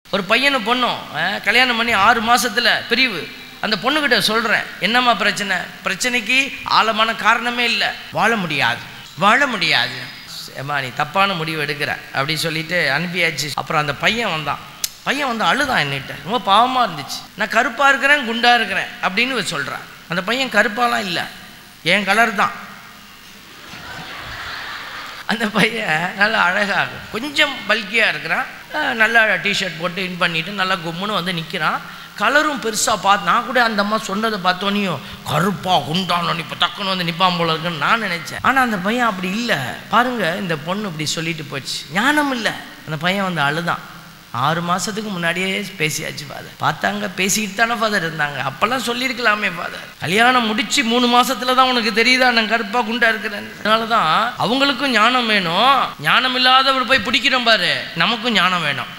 ஒரு பையனு பொண்ணும் அஹ், கல்யாணம் பண்ணி ஆறு மாசத்துல பிரிவு அந்த பொண்ணுக்கிட்ட சொல்கிறேன் என்னம்மா பிரச்சனை பிரச்சனைக்கு ஆழமான காரணமே இல்லை வாழ முடியாது வாழ முடியாது ஏம்மா நீ தப்பான முடிவு எடுக்கிற அப்படி சொல்லிட்டு அனுப்பியாச்சு அப்புறம் அந்த பையன் வந்தான் பையன் வந்து அழுதான் என்னிட்ட ரொம்ப பாவமாக இருந்துச்சு நான் கருப்பாக இருக்கிறேன் குண்டா இருக்கிறேன் அப்படின்னு இவ சொல்றான் அந்த பையன் கருப்பாலாம் இல்லை என் கலர் தான் அந்த பையன் நல்லா அழகாக கொஞ்சம் பல்கியாக இருக்கிறான் அஹ் நல்லா டிஷர்ட் போட்டு இன் பண்ணிட்டு நல்லா கும்முன்னு வந்து நிற்கிறான் கலரும் பெருசாக பார்த்து நான் கூட அந்த அம்மா சொன்னதை பார்த்தோனையும் கருப்பா குண்டானோன்னு இப்போ டக்குன்னு வந்து நிப்பான் போல இருக்குன்னு நான் நினச்சேன் ஆனால் அந்த பையன் அப்படி இல்லை பாருங்க இந்த பொண்ணு இப்படி சொல்லிட்டு போச்சு ஞானம் இல்லை அந்த பையன் வந்து அழுதான் ஆறு மாசத்துக்கு முன்னாடியே பேசியாச்சு ஃபாதர் பார்த்தாங்க பேசிக்கிட்டு தானே ஃபாதர் இருந்தாங்க அப்பெல்லாம் சொல்லியிருக்கலாமே ஃபாதர் கல்யாணம் முடிச்சு மூணு மாசத்துல தான் உனக்கு தெரியுதா நான் கருப்பா குண்டா இருக்கிறேன் அதனால தான் அவங்களுக்கும் ஞானம் வேணும் ஞானம் இல்லாதவர் போய் பிடிக்கிறோம் பாரு நமக்கும் ஞானம் வேணும்